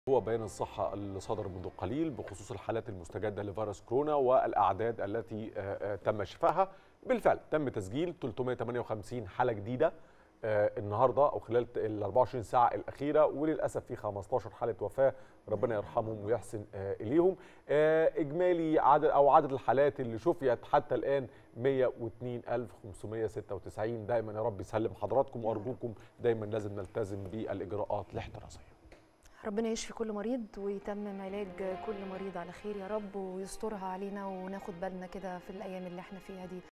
هو بيان الصحة اللي صدر منذ قليل بخصوص الحالات المستجدة لفيروس كورونا والأعداد التي آه، آه، تم شفائها بالفعل تم تسجيل 358 حالة جديدة آه، النهارده او خلال ال 24 ساعه الاخيره وللاسف في 15 حاله وفاه ربنا يرحمهم ويحسن آه، اليهم آه، اجمالي عدد او عدد الحالات اللي شفيت حتى الان 102596 دايما يا رب يسلم حضراتكم وارجوكم دايما لازم نلتزم بالاجراءات الاحترازيه ربنا يشفي كل مريض ويتمم علاج كل مريض على خير يا رب ويسترها علينا وناخد بالنا كده في الايام اللي احنا فيها دي